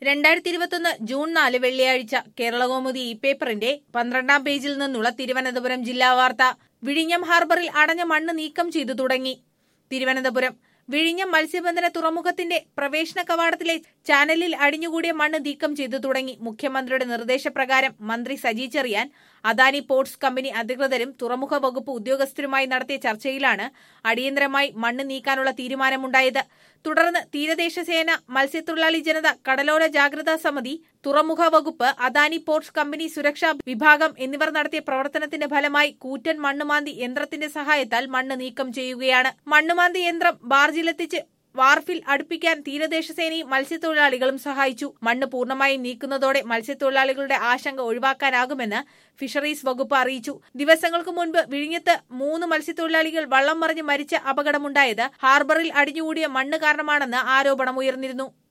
രണ്ടായിരത്തി ഇരുപത്തൊന്ന് ജൂൺ നാല് വെള്ളിയാഴ്ച കേരളകൗമുദി ഇ പേപ്പറിന്റെ പന്ത്രണ്ടാം പേജിൽ നിന്നുള്ള തിരുവനന്തപുരം ജില്ലാ വാർത്ത വിഴിഞ്ഞം ഹാർബറിൽ അടഞ്ഞ മണ്ണ് നീക്കം ചെയ്തു തുടങ്ങി തിരുവനന്തപുരം വിഴിഞ്ഞം മത്സ്യബന്ധന തുറമുഖത്തിന്റെ പ്രവേശന കവാടത്തിലെ ചാനലിൽ അടിഞ്ഞുകൂടിയ മണ്ണ് നീക്കം ചെയ്തു തുടങ്ങി മുഖ്യമന്ത്രിയുടെ നിർദ്ദേശപ്രകാരം മന്ത്രി സജി ചെറിയാൻ അദാനി പോർട്സ് കമ്പനി അധികൃതരും തുറമുഖ വകുപ്പ് ഉദ്യോഗസ്ഥരുമായി നടത്തിയ ചർച്ചയിലാണ് അടിയന്തരമായി മണ്ണ് നീക്കാനുള്ള തീരുമാനമുണ്ടായത് തുടർന്ന് തീരദേശ സേന മത്സ്യത്തൊഴിലാളി ജനത കടലോര ജാഗ്രതാ സമിതി തുറമുഖ വകുപ്പ് അദാനി പോർട്സ് കമ്പനി സുരക്ഷാ വിഭാഗം എന്നിവർ നടത്തിയ പ്രവർത്തനത്തിന്റെ ഫലമായി കൂറ്റൻ മണ്ണുമാന്തി യന്ത്രത്തിന്റെ സഹായത്താൽ മണ്ണ് നീക്കം ചെയ്യുകയാണ് മണ്ണുമാന്തി യന്ത്രം ബാർജിലെത്തിച്ച് വാർഫിൽ അടുപ്പിക്കാൻ തീരദേശ സേനയും മത്സ്യത്തൊഴിലാളികളും സഹായിച്ചു മണ്ണ് പൂർണ്ണമായും നീക്കുന്നതോടെ മത്സ്യത്തൊഴിലാളികളുടെ ആശങ്ക ഒഴിവാക്കാനാകുമെന്ന് ഫിഷറീസ് വകുപ്പ് അറിയിച്ചു ദിവസങ്ങൾക്ക് മുൻപ് വിഴിഞ്ഞത്ത് മൂന്ന് മത്സ്യത്തൊഴിലാളികൾ വള്ളം മറിഞ്ഞ് മരിച്ച അപകടമുണ്ടായത് ഹാർബറിൽ അടിഞ്ഞുകൂടിയ മണ്ണ് കാരണമാണെന്ന് ആരോപണമുയർന്നിരുന്നു